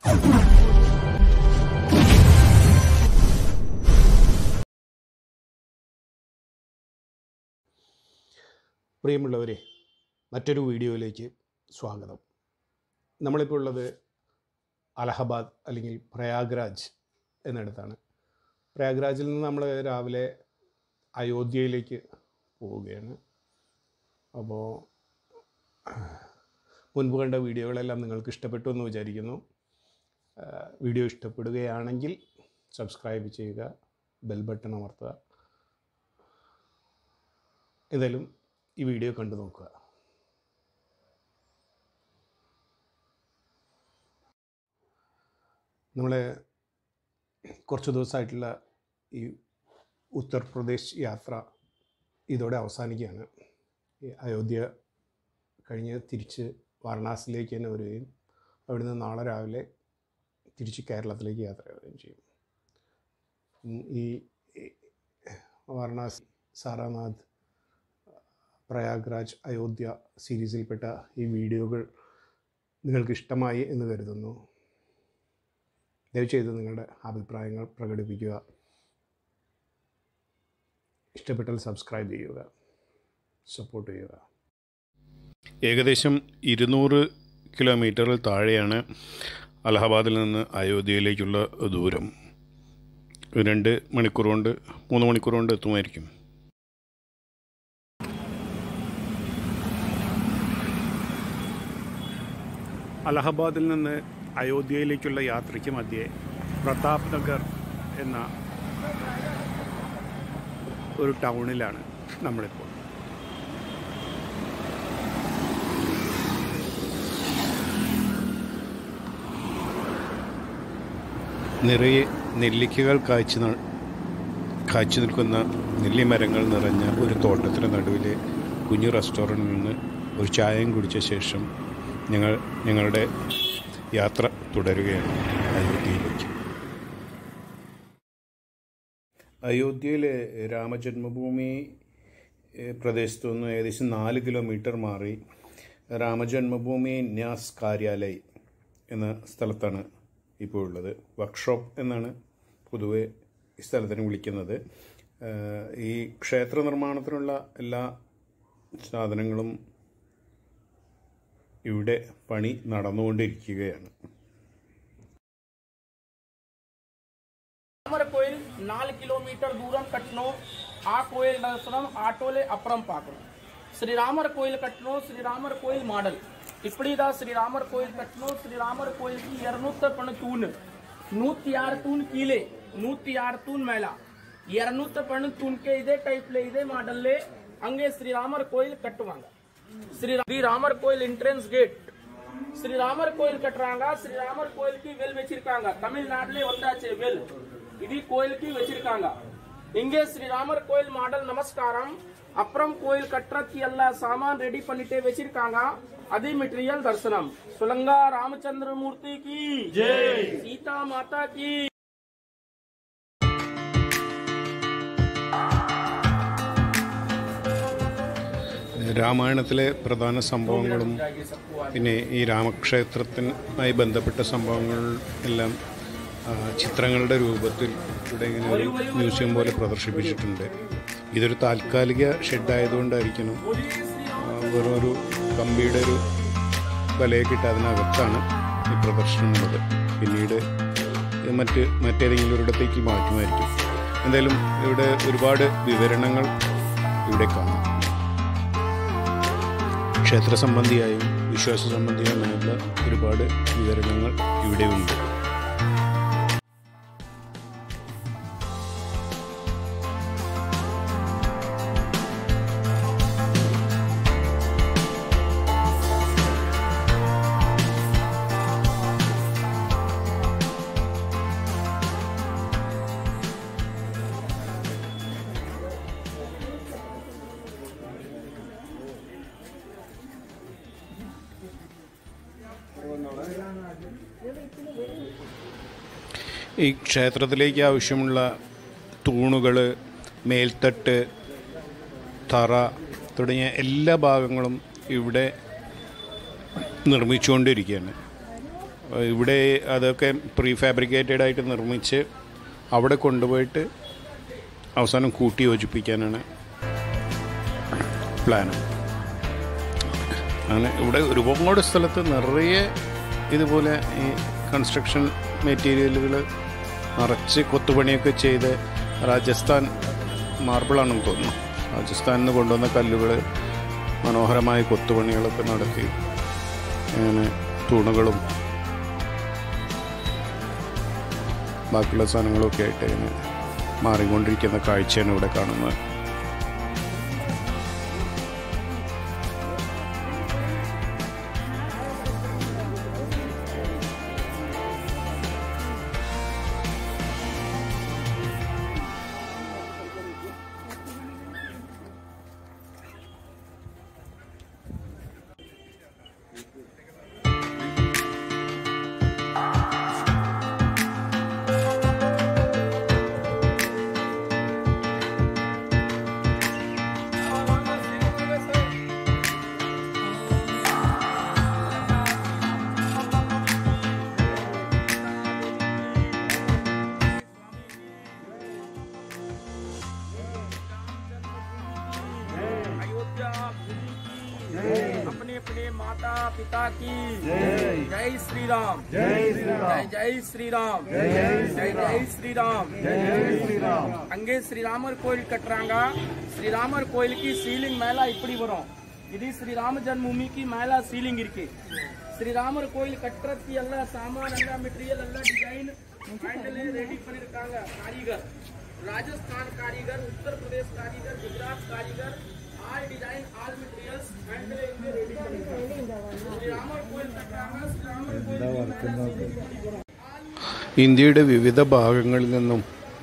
പ്രിയമുള്ളവരെ മറ്റൊരു വീഡിയോയിലേക്ക് സ്വാഗതം നമ്മളിപ്പോൾ ഉള്ളത് അലഹബാദ് അല്ലെങ്കിൽ പ്രയാഗ്രാജ് എന്നിടത്താണ് പ്രയാഗ്രാജിൽ നിന്ന് നമ്മൾ രാവിലെ അയോധ്യയിലേക്ക് പോവുകയാണ് അപ്പോൾ മുൻപ് കണ്ട വീഡിയോകളെല്ലാം നിങ്ങൾക്ക് ഇഷ്ടപ്പെട്ടു എന്ന് വിചാരിക്കുന്നു ആ, വീഡിയോ ഇഷ്ടപ്പെടുകയാണെങ്കിൽ സബ്സ്ക്രൈബ് ചെയ്യുക ബെൽ ബട്ടൺ അമർത്തുക ഏതായാലും ഈ വീഡിയോ കണ്ടു നോക്കുക നമ്മൾ കുറച്ച് ദിവസമായിട്ടുള്ള ഈ ഉത്തർപ്രദേശ് യാത്ര ഇതോടെ അവസാനിക്കുകയാണ് ഈ അയോധ്യ കഴിഞ്ഞ് തിരിച്ച് വാരണാസിയിലേക്ക് തന്നെ വരികയും അവിടുന്ന് നാളെ രാവിലെ തിരിച്ച് കേരളത്തിലേക്ക് യാത്ര ചെയ്യുകയും ചെയ്യും ഉം, ഈ ഈ വാരണാസി സാരാനാഥ് പ്രയാഗ്രാജ് അയോധ്യ സീരീസിൽപ്പെട്ട ഈ വീഡിയോകൾ നിങ്ങൾക്ക് ഇഷ്ടമായി എന്ന് കരുതുന്നു ദയവുചെയ്ത് നിങ്ങളുടെ അഭിപ്രായങ്ങൾ പ്രകടിപ്പിക്കുക ഇഷ്ടപ്പെട്ടാൽ സബ്സ്ക്രൈബ് ചെയ്യുക സപ്പോർട്ട് ചെയ്യുക ഏകദേശം ഇരുന്നൂറ് കിലോമീറ്ററിൽ താഴെയാണ് അലഹബാദിൽ നിന്ന് അയോധ്യയിലേക്കുള്ള ദൂരം രണ്ട് മണിക്കൂർ കൊണ്ട് മൂന്ന് മണിക്കൂർ കൊണ്ട് എത്തുമായിരിക്കും അലഹബാദിൽ നിന്ന് അയോധ്യയിലേക്കുള്ള യാത്രയ്ക്ക് മധ്യേ പ്രതാപ് നഗർ എന്ന ഒരു ടൗണിലാണ് നമ്മളിപ്പോൾ നിറയെ നെല്ലിക്കകൾ കായ്ച്ചു ന- കായ്ച്ചു നിൽക്കുന്ന നെല്ലിമരങ്ങൾ നിറഞ്ഞ ഒരു തോട്ടത്തിന് നടുവിലെ കുഞ്ഞു റെസ്റ്റോറൻറ്റിൽ നിന്ന് ഒരു ചായയും കുടിച്ച ശേഷം ഞങ്ങൾ ഞങ്ങളുടെ യാത്ര തുടരുകയാണ് അയോധ്യയിലേക്ക് അയോധ്യയിലെ രാമജന്മഭൂമി ഏഹ്, പ്രദേശത്തു നിന്ന് ഏകദേശം നാല് കിലോമീറ്റർ മാറി രാമജന്മഭൂമി ന്യാസ് കാര്യാലയ് എന്ന സ്ഥലത്താണ് ഇപ്പോൾ ഉള്ളത് വർക്ക്ഷോപ്പ് എന്നാണ് പൊതുവെ ഈ സ്ഥലത്തിന് വിളിക്കുന്നത് ഏഹ്, ഈ ക്ഷേത്ര നിർമ്മാണത്തിനുള്ള എല്ലാ സാധനങ്ങളും ഇവിടെ പണി നടന്നുകൊണ്ടിരിക്കുകയാണ് ರಾಮರ ಕೋಯಿಲ್ ನಾಲ್ಕು ಕಿಲೋಮೀಟರ್ ದೂರಂ ಕಟ್ನೋ ಆ ಕೋಯಿಲ್ ದರ್ಶನಂ ಆಟೋಲೆ ಅಪರಂ ಪಾಕರು ಶ್ರೀರಾಮರ ಕೋಯಿಲ್ ಕಟ್ನೋ ಶ್ರೀರಾಮರ ಕೋಯಿಲ್ ಮಾಡಲ್ ಇಪ್ಪಡಿದ ಶ್ರೀರಾಮರ ಕೋಯಿಲ್ ಕಟ್ನೋ ಶ್ರೀರಾಮರ ಕೋಯಿಲ್కి ಎರನೂತ್ತ ಪಣ ತೂನ್ ನೂತಿ ಆರು ತೂನ್ ಕೀಲೆ ನೂತಿ ಆರು ತೂನ್ ಮೇಲ ಎರನೂತ್ತ ಪಣ ತೂನ್ಕೆ ಇದೇ ಟೈಪ್ಲೆ ಇದೇ ಮಾಡಲ್ಲೇ ಹಂಗೆ ಶ್ರೀರಾಮರ ಕೋಯಿಲ್ ಕಟ್ಟುವಾಂಗ ಶ್ರೀ ಶ್ರೀರಾಮರ கோயில் என்ட்ரன்ஸ் கேட் ஸ்ரீராமர் கோயில் கட்டுறாங்க ஸ்ரீராமர் கோயிலுக்கு வெல் வச்சிருக்காங்க தமிழ்நாட்டிலே வந்தாச்சு வெல் இது கோயிலுக்கு வச்சிருக்காங்க இங்கே ஸ்ரீராமர் கோயில் மாடல் நமஸ்காரம் அப்புறம் கோயில் கட்டுறதுக்கு எல்லா சாமான் ரெடி பண்ணிட்டே வச்சிருக்காங்க அதே மெட்டீரியல் தரிசனம் சுலங்கா ராமச்சந்திர மூர்த்தி கி ஜெய் சீதா மாதா கி രാമായണത്തിലെ പ്രധാന സംഭവങ്ങളും പിന്നെ ഈ രാമക്ഷേത്രത്തിനുമായി ബന്ധപ്പെട്ട സംഭവങ്ങൾ എല്ലാം ആ, ചിത്രങ്ങളുടെ രൂപത്തിൽ ഇവിടെ ഇങ്ങനെ ഒരു മ്യൂസിയം പോലെ പ്രദർശിപ്പിച്ചിട്ടുണ്ട് ഇതൊരു താൽക്കാലിക ഷെഡായതുകൊണ്ടായിരിക്കണം ആ, വെറും ഒരു കമ്പിയുടെ ഒരു വലയൊക്കെ ഇട്ട് അതിനകത്താണ് ഈ പ്രദർശനമുള്ളത് പിന്നീട് ഇത് മറ്റ് മറ്റേതെങ്കിലും ഒരിടത്തേക്ക് മാറ്റുമായിരിക്കും എന്തായാലും ഇവിടെ ഒരുപാട് വിവരണങ്ങൾ ഇവിടെ കാണാം ക്ഷേത്ര സംബന്ധിയായും വിശ്വാസ സംബന്ധിയായുമുള്ള ഒരുപാട് വിവരണങ്ങൾ ഇവിടെയുണ്ട് ഈ ക്ഷേത്രത്തിലേക്ക് ആവശ്യമുള്ള തൂണുകൾ മേൽത്തട്ട് തറ തുടങ്ങിയ എല്ലാ ഭാഗങ്ങളും ഇവിടെ നിർമ്മിച്ചുകൊണ്ടിരിക്കുകയാണ് ഇവിടെ അതൊക്കെ പ്രീ ഫാബ്രിക്കേറ്റഡ് ആയിട്ട് നിർമ്മിച്ച് അവിടെ കൊണ്ടുപോയിട്ട് അവസാനം കൂട്ടി യോജിപ്പിക്കാനാണ് പ്ലാൻ അങ്ങനെ ഇവിടെ ഒരുപാട് സ്ഥലത്ത് നിറയെ ഇതുപോലെ ഈ കൺസ്ട്രക്ഷൻ മെറ്റീരിയലുകൾ നിറച്ച് കൊത്തുപണിയൊക്കെ ചെയ്ത് രാജസ്ഥാൻ മാർബിളാണെന്ന് തോന്നുന്നു രാജസ്ഥാനിൽ നിന്ന് കൊണ്ടുവന്ന കല്ലുകൾ മനോഹരമായ കൊത്തുപണികളൊക്കെ നടത്തി അങ്ങനെ തൂണുകളും ബാക്കിയുള്ള സാധനങ്ങളൊക്കെ ആയിട്ട് ഇങ്ങനെ മാറിക്കൊണ്ടിരിക്കുന്ന കാഴ്ചയാണ് ഇവിടെ കാണുന്നത് अयोध्या भूमि की अपने अपने माता पिता की जय श्री राम जय जय जय श्री राम जय जय श्री राम அங்கே ஸ்ரீராமர் கோயில் கட்டுறாங்க ஸ்ரீராமர் கோயிலுக்கு சீலிங் மேல இப்படி வரும் இது ஸ்ரீராம ஜன்மபூமிக்கு மேல சீலிங் இருக்கு ஸ்ரீராமர் கோயில் கட்டுறதுக்கு எல்லாம் சாமான் எல்லாம் மெட்டீரியல் எல்லாம் டிசைன் ரெடி பண்ணிருக்காங்க காரிகர் ராஜஸ்தான் காரிகர் உத்தர் பிரதேஷ் காரிகர் குஜராத் காரிகர் all design all materials handle இங்கே ரெடி பண்ணிருக்காங்க ஸ்ரீராமர் கோயில் கட்டுறாங்க ஸ்ரீராமர் கோயில் ഇന്ത്യയുടെ വിവിധ ഭാഗങ്ങളിൽ നിന്നും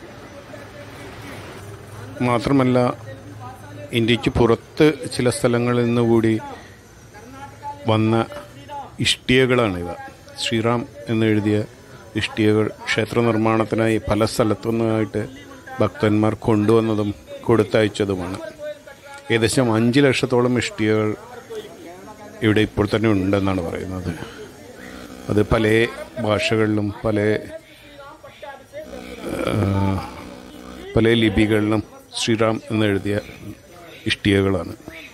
മാത്രമല്ല ഇന്ത്യക്ക് പുറത്ത് ചില സ്ഥലങ്ങളിൽ നിന്നുകൂടി വന്ന ഇഷ്ടികകളാണിവ ശ്രീറാം എന്നെഴുതിയ ഇഷ്ടികകൾ ക്ഷേത്ര നിർമ്മാണത്തിനായി പല സ്ഥലത്തു നിന്നായിട്ട് ഭക്തന്മാർ കൊണ്ടുവന്നതും കൊടുത്തയച്ചതുമാണ് ഏകദേശം അഞ്ച് ലക്ഷത്തോളം ഇഷ്ടികകൾ ഇവിടെ ഇപ്പോൾ തന്നെ ഉണ്ടെന്നാണ് പറയുന്നത് അത് പല ഭാഷകളിലും പല ആ, പല ലിപികളിലും ശ്രീറാം എന്നെഴുതിയ ഇഷ്ടികകളാണ്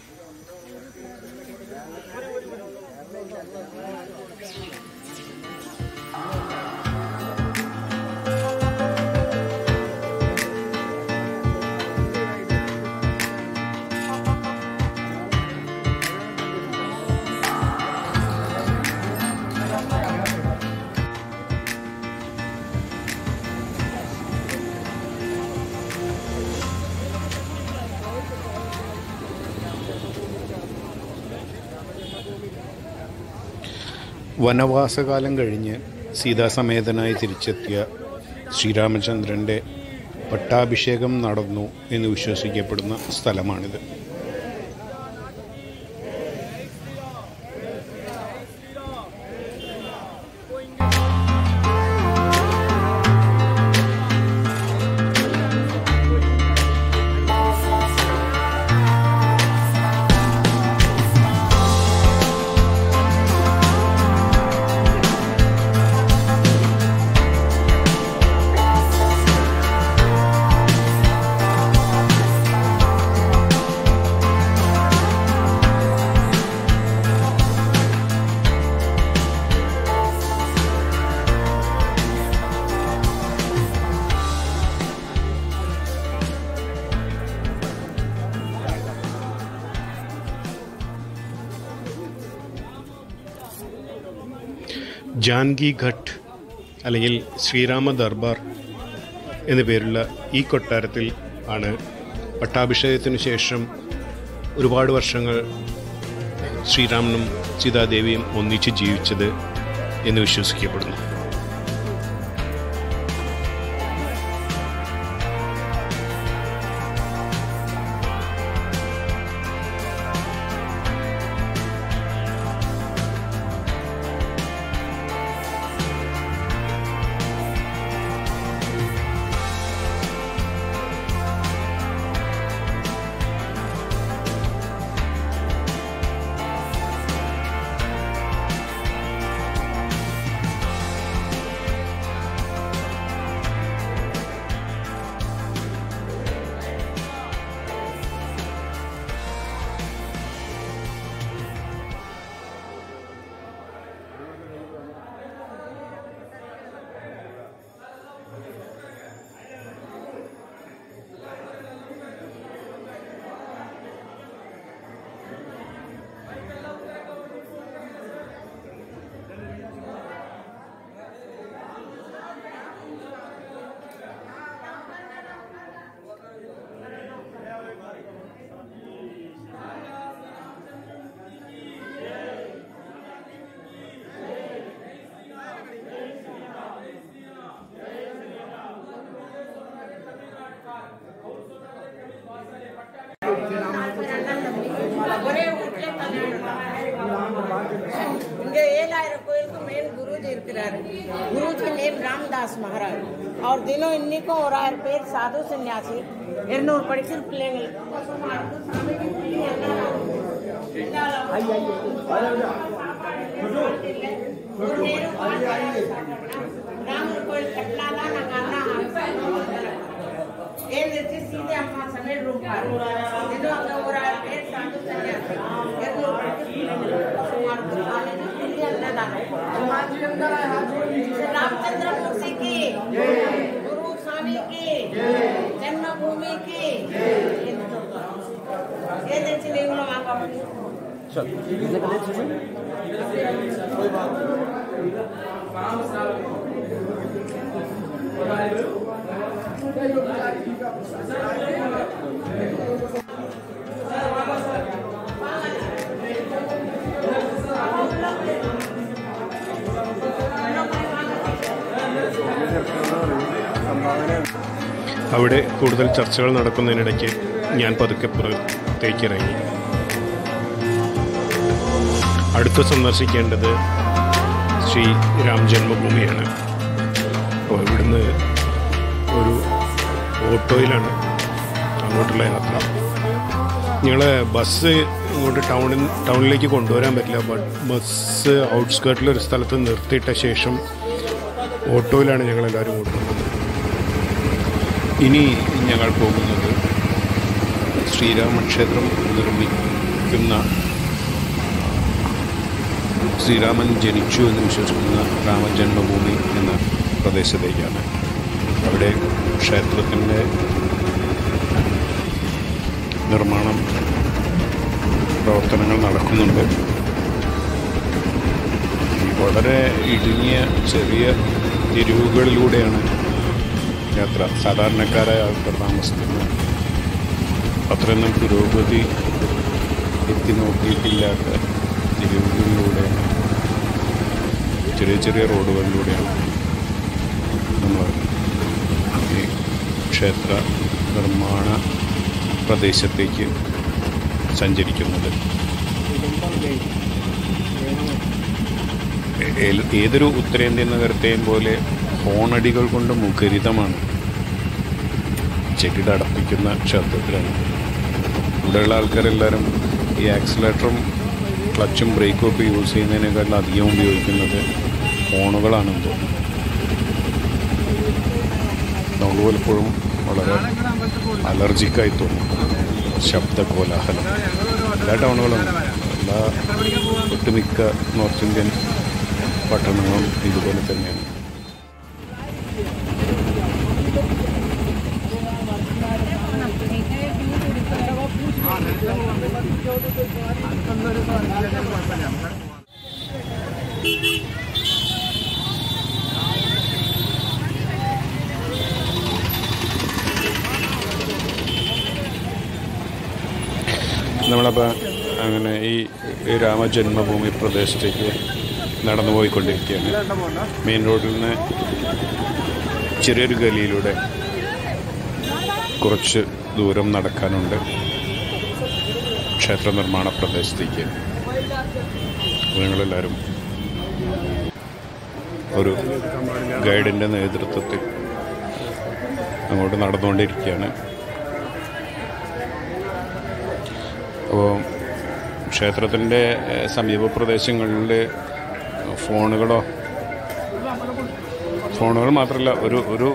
വനവാസകാലം കഴിഞ്ഞ് സീതാസമേതനായി തിരിച്ചെത്തിയ ശ്രീരാമചന്ദ്രൻ്റെ പട്ടാഭിഷേകം നടന്നു എന്ന് വിശ്വസിക്കപ്പെടുന്ന സ്ഥലമാണിത് ജാൻകി ഘട്ട് അല്ലെങ്കിൽ ശ്രീരാമ ദർബാർ എന്നു പേരുള്ള ഈ കൊട്ടാരത്തിൽ ആണ് പട്ടാഭിഷേകത്തിനു ശേഷം ഒരുപാട് വർഷങ്ങൾ ശ്രീരാമനും സീതാദേവിയും ഒന്നിച്ച് ജീവിച്ചത് എന്ന് വിശ്വസിക്കപ്പെടുന്നു இங்க ஏழாயிரம் கோயிலுக்கு மெயின் குருஜி இருக்கிறாரு குருஜி நேம் ராம்தாஸ் மகாராஜ் அவர் தினம் இன்னைக்கும் ஒரு ஆயிரம் பேர் சாது சன்னியாசி இருநூறு படிக்கிற பிள்ளைங்களுக்கு ராமர் கோயில் கட்டினாதான் நாங்க அண்ணா எழுந்திரிச்சு சீதை அம்மா சமையல் ரூம் பாருங்க இன்னும் அங்க ஒரு ஆறு பேர் சாந்து சன்னியாசி இருநூறு रामचंद्र मूर्ति की गुरु स्वामी की जन्मभूमि की ये देखिए नहीं लोग आका അവിടെ കൂടുതൽ ചർച്ചകൾ നടക്കുന്നതിനിടയ്ക്ക് ഞാൻ പതുക്കെ പുറത്തേക്ക് ഇറങ്ങി അടുത്ത് സന്ദർശിക്കേണ്ടത് ശ്രീ രാം ജന്മഭൂമിയാണ് അപ്പോൾ ഇവിടുന്ന് ഒരു ഓട്ടോയിലാണ് അങ്ങോട്ടുള്ള യാത്ര ഞങ്ങളെ ബസ് ഇങ്ങോട്ട് ടൗണിൽ ടൗണിലേക്ക് കൊണ്ടുവരാൻ പറ്റില്ല ബട്ട് ബസ് ഔട്ട്സ്കേർട്ടിൽ ഒരു സ്ഥലത്ത് നിർത്തിയിട്ട ശേഷം ഓട്ടോയിലാണ് ഞങ്ങളെല്ലാവരും കൊണ്ടുവന്നത് ഇനി ഞങ്ങൾ പോകുന്നത് ശ്രീരാമക്ഷേത്രം നിർമ്മിക്കുന്ന ശ്രീരാമൻ ജനിച്ചു എന്ന് വിശ്വസിക്കുന്ന രാമജന്മഭൂമി എന്ന പ്രദേശത്തേക്കാണ് അവിടെ ക്ഷേത്രത്തിൻ്റെ നിർമ്മാണം പ്രവർത്തനങ്ങൾ നടക്കുന്നുണ്ട് വളരെ ഇടുങ്ങിയ ചെറിയ തെരുവുകളിലൂടെയാണ് യാത്ര സാധാരണക്കാരായ ആൾക്കാർ താമസിക്കുന്ന അത്രയൊന്നും പുരോഗതി എത്തി നോക്കിയിട്ടില്ലാത്ത തെരുവുകളിലൂടെയാണ് ചെറിയ ചെറിയ റോഡുകളിലൂടെയാണ് നമ്മൾ ഈ ക്ഷേത്ര നിർമ്മാണ പ്രദേശത്തേക്ക് സഞ്ചരിക്കുന്നത് ഏ- ഏതൊരു ഉത്തരേന്ത്യൻ നഗരത്തെയും പോലെ ഹോണടികൾ കൊണ്ട് മുഖരിതമാണ് ചെകിട അടപ്പിക്കുന്ന ക്ഷേത്രത്തിലാണ് ഇവിടെയുള്ള ആൾക്കാരെല്ലാവരും ഈ ആക്സിലേറ്ററും ക്ലച്ചും ബ്രേക്കും ഒക്കെ യൂസ് ചെയ്യുന്നതിനേക്കാൾ അധികം ഉപയോഗിക്കുന്നത് ഫോണുകളാണെന്ന് തോന്നുന്നു നമുക്ക് പലപ്പോഴും വളരെ അലർജിക്കായി തോന്നും ശബ്ദ കോലാഹലം എല്ലാ ടൗണുകളും എല്ലാ ഒട്ടുമിക്ക നോർത്ത് ഇന്ത്യൻ പട്ടണങ്ങളും ഇതുപോലെ തന്നെയാണ് നമ്മളപ്പോൾ അങ്ങനെ ഈ ഈ രാമജന്മഭൂമി പ്രദേശത്തേക്ക് നടന്നു പോയിക്കൊണ്ടിരിക്കുകയാണ് മെയിൻ റോഡിൽ നിന്ന് ചെറിയൊരു ഗലിയിലൂടെ കുറച്ച് ദൂരം നടക്കാനുണ്ട് ക്ഷേത്ര നിർമ്മാണ പ്രദേശത്തേക്ക് അപ്പോൾ നിങ്ങളെല്ലാവരും ഒരു ഗൈഡിൻ്റെ നേതൃത്വത്തിൽ അങ്ങോട്ട് നടന്നുകൊണ്ടിരിക്കുകയാണ് അപ്പോൾ ക്ഷേത്രത്തിൻ്റെ ഏഹ്, സമീപ പ്രദേശങ്ങളിൽ ഫോണുകളോ ഫോണുകൾ മാത്രമല്ല ഒരു ഒരു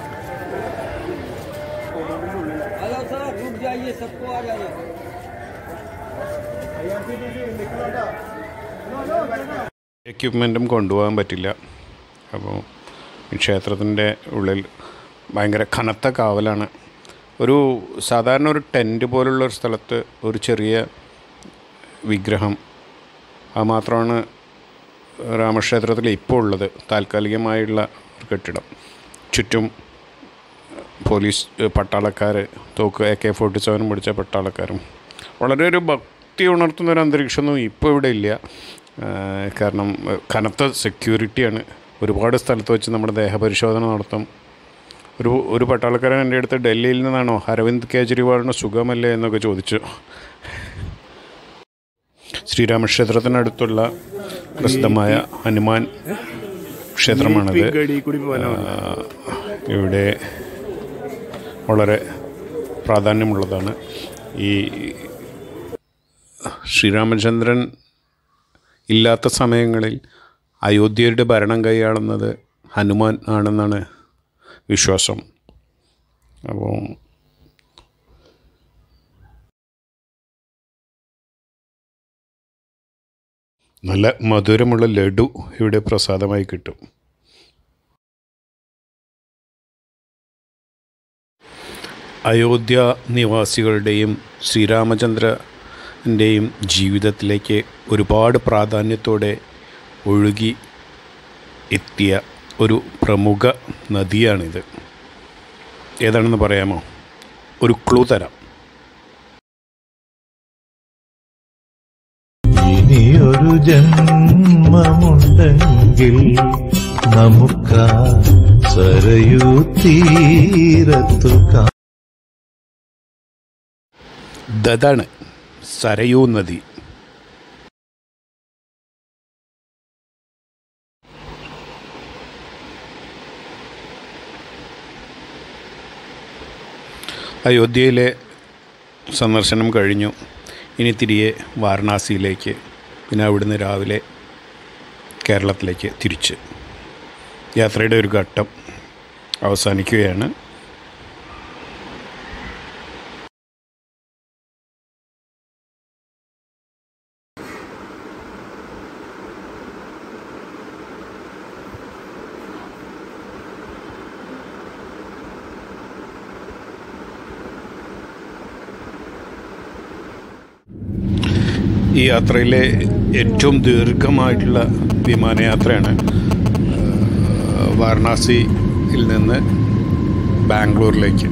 എക്യുപ്മെൻറ്റും കൊണ്ടുപോകാൻ പറ്റില്ല അപ്പോൾ ഈ ക്ഷേത്രത്തിൻ്റെ ഉള്ളിൽ ഭയങ്കര കനത്ത കാവലാണ് ഒരു സാധാരണ ഒരു ടെൻറ്റ് പോലുള്ള ഒരു സ്ഥലത്ത് ഒരു ചെറിയ വിഗ്രഹം അത് മാത്രമാണ് രാമക്ഷേത്രത്തിൽ ഇപ്പോൾ ഉള്ളത് താൽക്കാലികമായുള്ള ഒരു കെട്ടിടം ചുറ്റും പോലീസ് ഏഹ്, പട്ടാളക്കാർ തോക്ക് എ കെ ഫോർട്ടി സെവൻ പിടിച്ച പട്ടാളക്കാരും വളരെ ഒരു ഭക്തി ഉണർത്തുന്ന ഒരു അന്തരീക്ഷമൊന്നും ഇപ്പോൾ ഇവിടെ ഇല്ല ഏഹ്, കാരണം ഏഹ്, കനത്ത സെക്യൂരിറ്റിയാണ് ഒരുപാട് സ്ഥലത്ത് വെച്ച് നമ്മുടെ ദേഹപരിശോധന നടത്തും ഒരു ഒരു പട്ടാളക്കാരൻ എൻ്റെ അടുത്ത് ഡൽഹിയിൽ നിന്നാണോ അരവിന്ദ് കേജ്രിവാളിന് സുഖമല്ലേ എന്നൊക്കെ ചോദിച്ചു ശ്രീരാമക്ഷേത്രത്തിനടുത്തുള്ള പ്രസിദ്ധമായ ഹനുമാൻ ക്ഷേത്രമാണത് ആ, ഇവിടെ വളരെ പ്രാധാന്യമുള്ളതാണ് ഈ ശ്രീരാമചന്ദ്രൻ ഇല്ലാത്ത സമയങ്ങളിൽ അയോധ്യയുടെ ഭരണം കൈയാളുന്നത് ഹനുമാൻ ആണെന്നാണ് വിശ്വാസം അപ്പോൾ നല്ല മധുരമുള്ള ലഡു ഇവിടെ പ്രസാദമായി കിട്ടും അയോധ്യ നിവാസികളുടെയും ശ്രീരാമചന്ദ്രൻ്റെയും ജീവിതത്തിലേക്ക് ഒരുപാട് പ്രാധാന്യത്തോടെ ഒഴുകി എത്തിയ ഒരു പ്രമുഖ നദിയാണിത് ഏതാണെന്ന് പറയാമോ ഒരു ക്ലൂ തരാം ഇനിയൊരു ജന്മമുണ്ടെങ്കിൽ നമുക്കാ സരയൂ തീരത്തു കാ ദതാണ് സരയൂ നദി അയോധ്യയിലെ സന്ദർശനം കഴിഞ്ഞു ഇനി തിരികെ വാരണാസിയിലേക്ക് പിന്നെ അവിടുന്ന് രാവിലെ കേരളത്തിലേക്ക് തിരിച്ച് യാത്രയുടെ ഒരു ഘട്ടം അവസാനിക്കുകയാണ് ഈ യാത്രയിലെ ഏറ്റവും ദീർഘമായിട്ടുള്ള വിമാനയാത്രയാണ് ആ, വാരണാസിയിൽ നിന്ന് ബാംഗ്ലൂരിലേക്ക്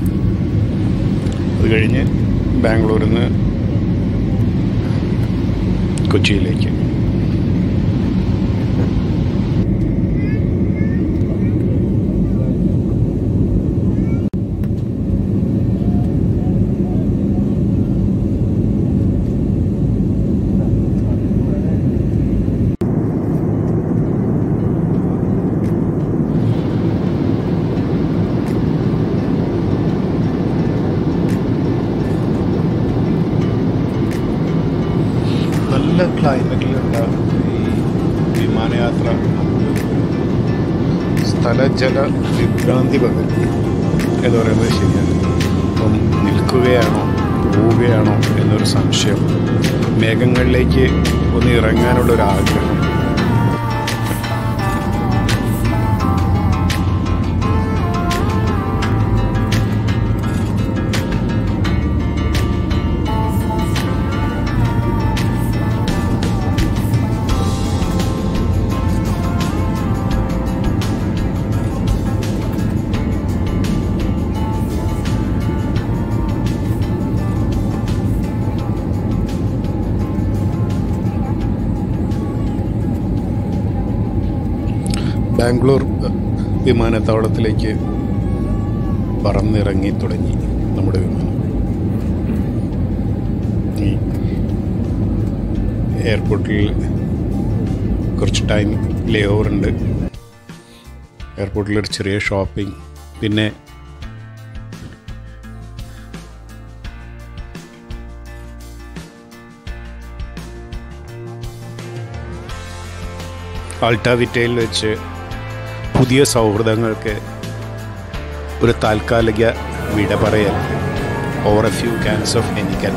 അത് കഴിഞ്ഞ് ബാംഗ്ലൂരിൽ നിന്ന് കൊച്ചിയിലേക്ക് നല്ല ക്ലൈമറ്റിലുള്ള ഈ വിമാനയാത്ര നമുക്ക് സ്ഥലജല വിഭ്രാന്തി പകരും എന്ന് പറയുന്നത് ശരിയാണ് അപ്പം നിൽക്കുകയാണോ പോവുകയാണോ എന്നൊരു സംശയം മേഘങ്ങളിലേക്ക് ഒന്ന് ഇറങ്ങാനുള്ളൊരു ആഗ്രഹം ബാംഗ്ലൂർ വിമാനത്താവളത്തിലേക്ക് പറന്നിറങ്ങി തുടങ്ങി നമ്മുടെ വിമാനം ഈ എയർപോർട്ടിൽ കുറച്ച് ടൈം ലേ ഓവർ ഉണ്ട് എയർപോർട്ടിലൊരു ചെറിയ ഷോപ്പിംഗ് പിന്നെ ആൾട്ടാവിറ്റയിൽ വെച്ച് പുതിയ സൗഹൃദങ്ങൾക്ക് ഒരു താൽക്കാലിക വിട പറയൽ over a few cans of എനിക്കൻ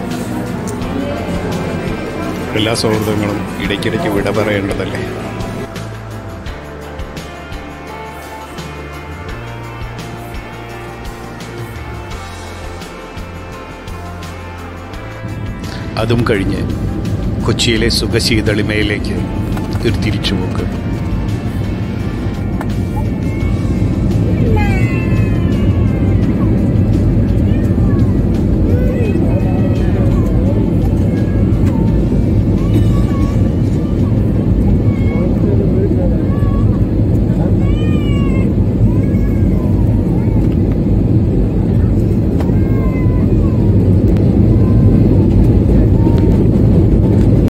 എല്ലാ സൗഹൃദങ്ങളും ഇടയ്ക്കിടയ്ക്ക് വിട പറയേണ്ടതല്ലേ അതും കഴിഞ്ഞ് കൊച്ചിയിലെ സുഖശീതളിമയിലേക്ക് ഒരു തിരിച്ചുപോക്ക്